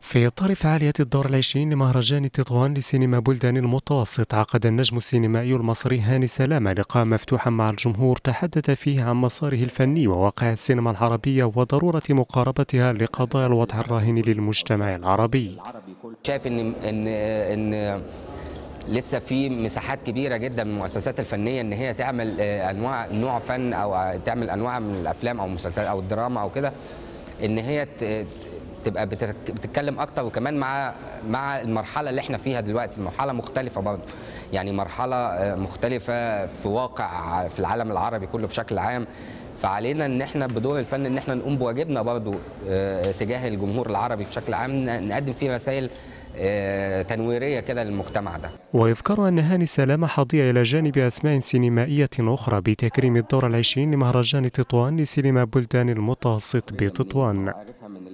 في إطار فعاليات الدور العشرين لمهرجان تطوان لسينما بلدان المتوسط عقد النجم السينمائي المصري هاني سلامة لقاء مفتوحا مع الجمهور تحدث فيه عن مساره الفني وواقع السينما العربية وضرورة مقاربتها لقضايا الوضع الراهن للمجتمع العربي شايف ان ان ان لسه في مساحات كبيره جدا من المؤسسات الفنيه ان هي تعمل انواع نوع فن او تعمل انواع من الافلام او المسلسلات او الدراما او كده ان هي تبقى بتتكلم اكتر وكمان مع مع المرحله اللي احنا فيها دلوقتي مرحله مختلفه برضه يعني مرحله مختلفه في واقع في العالم العربي كله بشكل عام فعلينا ان احنا بدور الفن ان احنا نقوم بواجبنا برضه تجاه الجمهور العربي بشكل عام نقدم فيه رسائل تنويريه كده للمجتمع ده. ويذكر ان هاني سلامه حظي الى جانب اسماء سينمائيه اخرى بتكريم الدور العشرين لمهرجان تطوان لسينما بلدان المتوسط بتطوان.